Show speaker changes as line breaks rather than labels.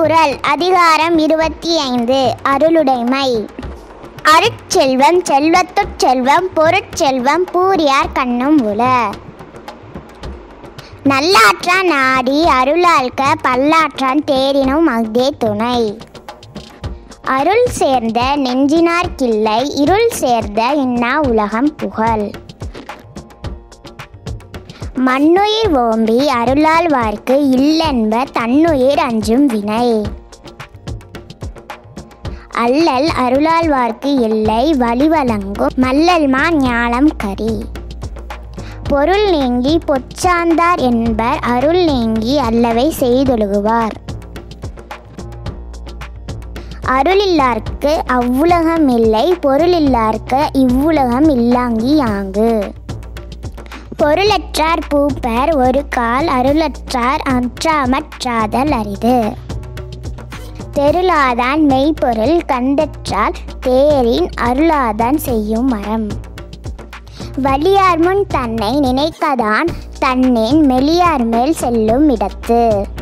குறள் அதிகாரம் இருபத்தி ஐந்து அருளுடைமை அருட்செல்வம் செல்வத்துட் செல்வம் பொருட்செல்வம் பூரியார் கண்ணும் உல நல்லாற்றான் நாடி அருளாழ்க பல்லாற்றான் தேரினும் அஃதே துணை அருள் சேர்ந்த நெஞ்சினார்க்கில்லை இருள் சேர்ந்த இன்னா உலகம் புகழ் மண்ணுயிர் ஓம்பி அருளாழ்வார்க்கு இல்லென்ப தன்னுயிர் அஞ்சும் வினை அல்லல் அருளாழ்வார்க்கு இல்லை வழிவழங்கும் மல்லல்மா ஞாலம் கரி பொருள் நீங்கி பொச்சாந்தார் என்பர் அருள் நீங்கி அல்லவை செய்தொழுகுவார் அருளில்லார்க்கு அவ்வுலகம் இல்லை பொருளில்லார்க்கு இவ்வுலகம் இல்லாங்கி யாங்கு பொருளற்றார் பூப்பர் ஒரு கால் அருளற்றார் அற்றாமற்றாதல் அரிது தெருளாதான் மெய்ப்பொருள் கண்டற்றால் தேரின் அருளாதான் செய்யும் மரம் வலியார் முன் தன்னை நினைக்கதான் தன்னின் மெலியார் மேல் செல்லும் இடத்து